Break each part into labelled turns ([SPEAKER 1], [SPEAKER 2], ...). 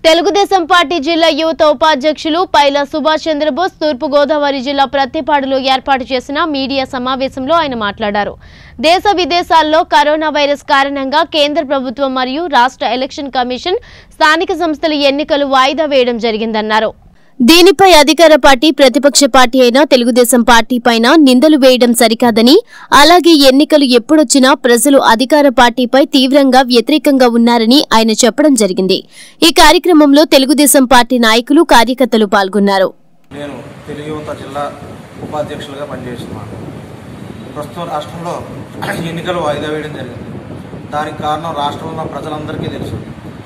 [SPEAKER 1] Telugu Desam party జిల్లా యువత ఉపాధ్యక్షులు పైల సుభాష్ చంద్రబోస్ తూర్పు గోదావరి జిల్లా ప్రత్తిపాడులో ఏర్పాటు చేసిన మీడియా సమావేశంలో ఆయన మాట్లాడారు దేశ విదేశాల్లో కరోనా వైరస్ కారణంగా కేంద్ర ప్రభుత్వం మరియు రాష్ట్ర ఎలక్షన్ కమిషన్ స్థానిక సంస్థల ఎన్నికలు వాయిదా వేయడం జరిగిందన్నారు దీనిపై అధికార పార్టీ ప్రతిపక్ష పార్టీ అయిన తెలుగుదేశం పార్టీ పైన నిందలు వేయడం సరికాదని అలాగే ఎన్నికలు ఎప్పుడొచ్చినా ప్రజలు అధికార పార్టీపై తీవ్రంగా వ్యతిరేకంగా ఉన్నారని ఆయన చెప్పడం జరిగింది ఈ కార్యక్రమంలో తెలుగుదేశం పార్టీ నాయకులు కార్యకర్తలు పాల్గొన్నారు
[SPEAKER 2] నేను తెలుగు యువత జిల్లా ఉపాధ్యక్షులుగా పనిచేస్తున్నాను ప్రస్తుతం రాష్ట్రంలో ఎన్నికలు వాయిదా వేయడం జరిగింది దానికి కారణం రాష్ట్రంలో ఉన్న ప్రజలందరికీ తెలుసు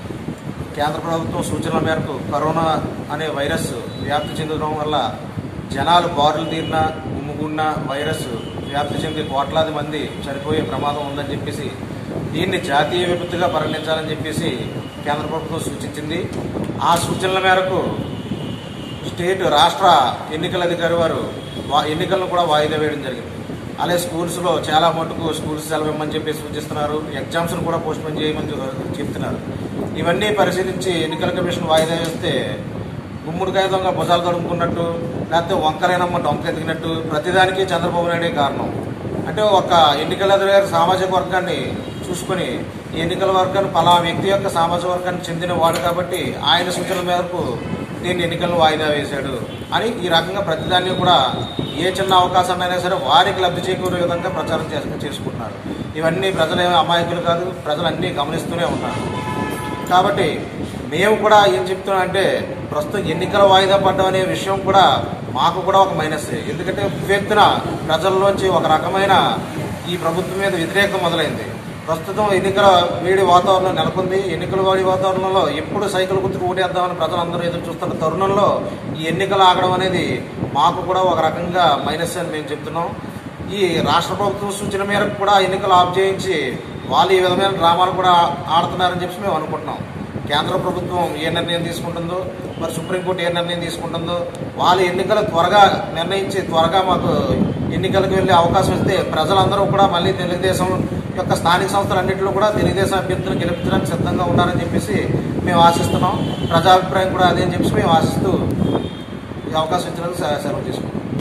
[SPEAKER 2] కేంద్ర ప్రభుత్వం సూచనల మేరకు కరోనా అనే వైరస్ వ్యాప్తి చెందడం వల్ల జనాలు బారులు తీరిన గుమ్ముగున్న వైరస్ వ్యాప్తి చెంది కోట్లాది మంది చనిపోయే ప్రమాదం ఉందని చెప్పేసి దీన్ని జాతీయ విపత్తుగా పరిగణించాలని చెప్పేసి కేంద్ర ప్రభుత్వం సూచించింది ఆ సూచనల మేరకు స్టేట్ రాష్ట్ర ఎన్నికల అధికారి వారు వా- ఎన్నికలను కూడా వాయిదా వేయడం జరిగింది అలాగే స్కూల్స్లో చాలా మటుకు స్కూల్స్ సెలవు ఇవ్వమని చెప్పి సూచిస్తున్నారు ఎగ్జామ్స్ను కూడా పోస్ట్ పోన్ చేయమని చె- చెప్తున్నారు ఇవన్నీ పరిశీలించి ఎన్నికల కమిషన్ వాయిదా వేస్తే గుమ్మడికాయ దొంగ భుజాలు తడుముకున్నట్టు లేకపోతే వంకరైనమ్మ డొంక ఎదిగినట్టు ప్రతిదానికి చంద్రబాబు నాయుడే కారణం అంటే ఒక ఎన్నికల అధికారి సామాజిక వర్గాన్ని చూసుకొని ఈ ఎన్నికల వర్గాన్ని పలా వ్యక్తి యొక్క సామాజిక వర్గానికి చెందిన వాడు కాబట్టి ఆయన సూచనల మేరకు దీన్ని ఎన్నికలను వాయిదా వేశాడు అని ఈ రకంగా ప్రతిదాన్ని కూడా ఏ చిన్న అవకాశమైనా సరే వారికి లబ్ధి చేకూరే విధంగా ప్రచారం చేసు- చేసుకుంటున్నారు ఇవన్నీ ప్రజలు ఏమీ అమాయకులు కాదు ప్రజలు అన్నీ గమనిస్తూనే ఉన్నారు కాబట్టి మేము కూడా ఏం చెప్తున్నాం అంటే ప్రస్తుతం ఎన్నికల వాయిదా పడ్డం అనే విషయం కూడా మాకు కూడా ఒక మైనస్ ఎందుకంటే ఉవ్వెత్తున ప్రజల్లోంచి ఒక రకమైన ఈ ప్రభుత్వం మీద వ్యతిరేకం మొదలైంది ప్రస్తుతం ఎన్నికల వేడి వాతావరణం నెలకొంది ఎన్నికల వేడి వాతావరణంలో ఎప్పుడు సైకిల్ గుర్తుకు ఓటేద్దామని ప్రజలందరూ ఎదురు చూస్తున్న తరుణంలో ఈ ఎన్నికలు ఆగడం అనేది మాకు కూడా ఒక రకంగా మైనస్ అని మేము చెప్తున్నాం ఈ రాష్ట్ర ప్రభుత్వం సూచన మేరకు కూడా ఎన్నికలు ఆఫ్ చేయించి వాళ్ళు ఈ విధమైన డ్రామాలు కూడా ఆడుతున్నారని చెప్పి మేము అనుకుంటున్నాం కేంద్ర ప్రభుత్వం ఏ నిర్ణయం తీసుకుంటుందో మరి సుప్రీంకోర్టు ఏ నిర్ణయం తీసుకుంటుందో వాళ్ళు ఎన్నికలు త్వరగా నిర్ణయించి త్వరగా మాకు ఎన్నికలకు వెళ్ళే అవకాశం ఇస్తే ప్రజలందరూ కూడా మళ్ళీ తెలుగుదేశం యొక్క స్థానిక సంస్థలన్నింటిలో కూడా తెలుగుదేశం అభ్యర్థులను గెలిపించడానికి సిద్ధంగా ఉన్నారని చెప్పేసి మేము ఆశిస్తున్నాం ప్రజాభిప్రాయం కూడా అదే అని చెప్పేసి మేము ఆశిస్తూ ఈ అవకాశం ఇచ్చినందుకు సెలవు తీసుకుంటాం